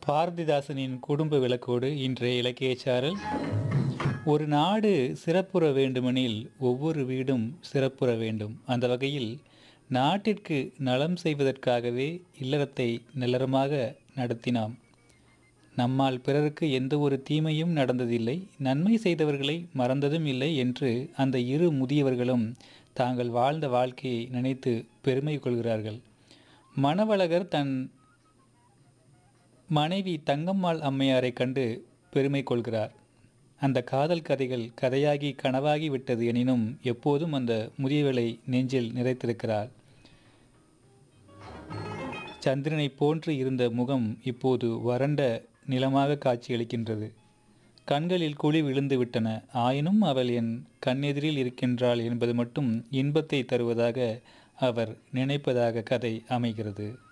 பாரதிதாசனின் குடும்ப விளக்கோடு இன்றைய இலக்கியச் சாரல் ஒரு நாடு சிறப்புற வேண்டுமெனில் ஒவ்வொரு வீடும் சிறப்புற வேண்டும் அந்த வகையில் நாட்டிற்கு நலம் செய்வதற்காகவே இல்லறத்தை நிலரமாக நடத்தினாம் நம்மால் பிறருக்கு எந்த ஒரு தீமையும் நடந்ததில்லை நன்மை செய்தவர்களை மறந்ததும் இல்லை என்று அந்த இரு முதியவர்களும் தாங்கள் வாழ்ந்த வாழ்க்கையை நினைத்து பெருமை கொள்கிறார்கள் மணவழகர் தன் மனைவி தங்கம்மாள் அம்மையாரை கண்டு பெருமை கொள்கிறார் அந்த காதல் கதைகள் கதையாகி கனவாகி விட்டது எனினும் எப்போதும் அந்த முதியவளை நெஞ்சில் நிறைத்திருக்கிறார் சந்திரனைப் போன்று இருந்த முகம் இப்போது வறண்ட நிலமாக காட்சியளிக்கின்றது கண்களில் குழி விழுந்து விட்டன ஆயினும் அவள் என் கண்ணெதிரில் இருக்கின்றாள் என்பது மட்டும் இன்பத்தை தருவதாக அவர் நினைப்பதாக கதை அமைகிறது